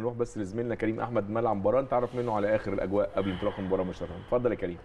نروح بس لزميلنا كريم احمد ملعب المباراه نتعرف منه على اخر الاجواء قبل انطلاق المباراه مباشره اتفضل يا كريم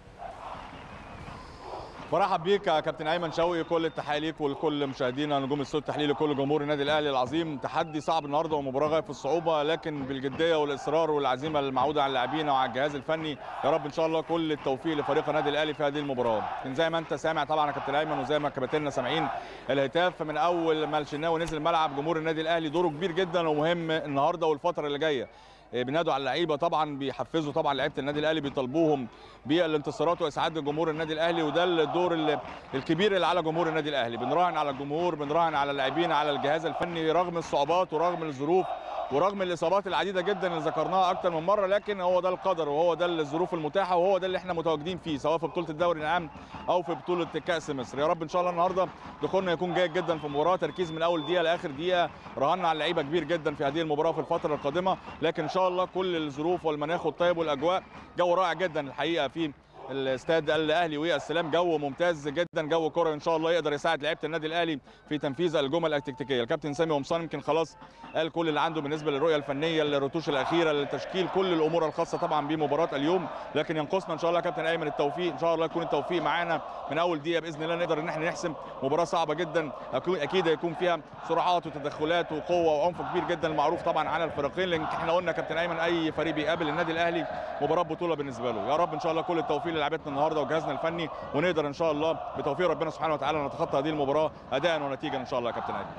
برحب بيك يا كابتن ايمن شوقي كل التحيه ليك ولكل مشاهدينا نجوم الصوت التحليلي لكل جمهور النادي الاهلي العظيم تحدي صعب النهارده ومباراه غايه في الصعوبه لكن بالجديه والاصرار والعزيمه المعوده على اللاعبين وعلى الجهاز الفني يا رب ان شاء الله كل التوفيق لفريق النادي الاهلي في هذه المباراه لكن زي ما انت سامع طبعا يا كابتن ايمن وزي ما كباتننا سامعين الهتاف من اول ما الشناوي نزل الملعب جمهور النادي الاهلي دوره كبير جدا ومهم النهارده والفتره اللي جايه بينادوا على اللعيبه طبعا بيحفزوا طبعا لعيبه النادي الاهلي بيطالبوهم بالانتصارات واسعاد جمهور النادي الاهلي وده الدور الكبير اللي على جمهور النادي الاهلي بنراهن على الجمهور بنراهن على اللاعبين على الجهاز الفني رغم الصعوبات ورغم الظروف ورغم الاصابات العديده جدا اللي ذكرناها اكتر من مره لكن هو ده القدر وهو ده الظروف المتاحه وهو ده اللي احنا متواجدين فيه سواء في بطوله الدوري العام او في بطوله كاس مصر يا رب ان شاء الله النهارده دخولنا يكون جيد جدا في المباراه تركيز من اول دقيقه لاخر دقيقه رهنا على اللعيبه كبير جدا في هذه المباراه في الفتره القادمه لكن ان شاء الله كل الظروف والمناخ الطيب والاجواء جو رائع جدا الحقيقه في الاستاد الاهلي والسلام جو ممتاز جدا جو كره ان شاء الله يقدر يساعد لعيبه النادي الاهلي في تنفيذ الجمل التكتيكيه الكابتن سامي قمصان يمكن خلاص قال كل اللي عنده بالنسبه للرؤيه الفنيه للرتوش الاخيره لتشكيل كل الامور الخاصه طبعا بمباراه اليوم لكن ينقصنا ان شاء الله كابتن ايمن التوفيق ان شاء الله يكون التوفيق معانا من اول دقيقه باذن الله نقدر ان احنا نحسم مباراه صعبه جدا اكيد هيكون فيها سرعات وتدخلات وقوه وعنف كبير جدا المعروف طبعا على الفريقين لان احنا قلنا كابتن ايمن اي فريق بيقابل النادي الاهلي مباراه بطوله بالنسبه له يا رب ان شاء الله كل التوفيق للاعبتنا النهارده وجهازنا الفني ونقدر ان شاء الله بتوفيق ربنا سبحانه وتعالى نتخطى هذه المباراه اداء ونتيجه ان شاء الله يا كابتن ايمن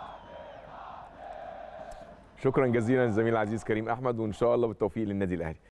شكرا جزيلا للزميل العزيز كريم احمد وان شاء الله بالتوفيق للنادي الاهلي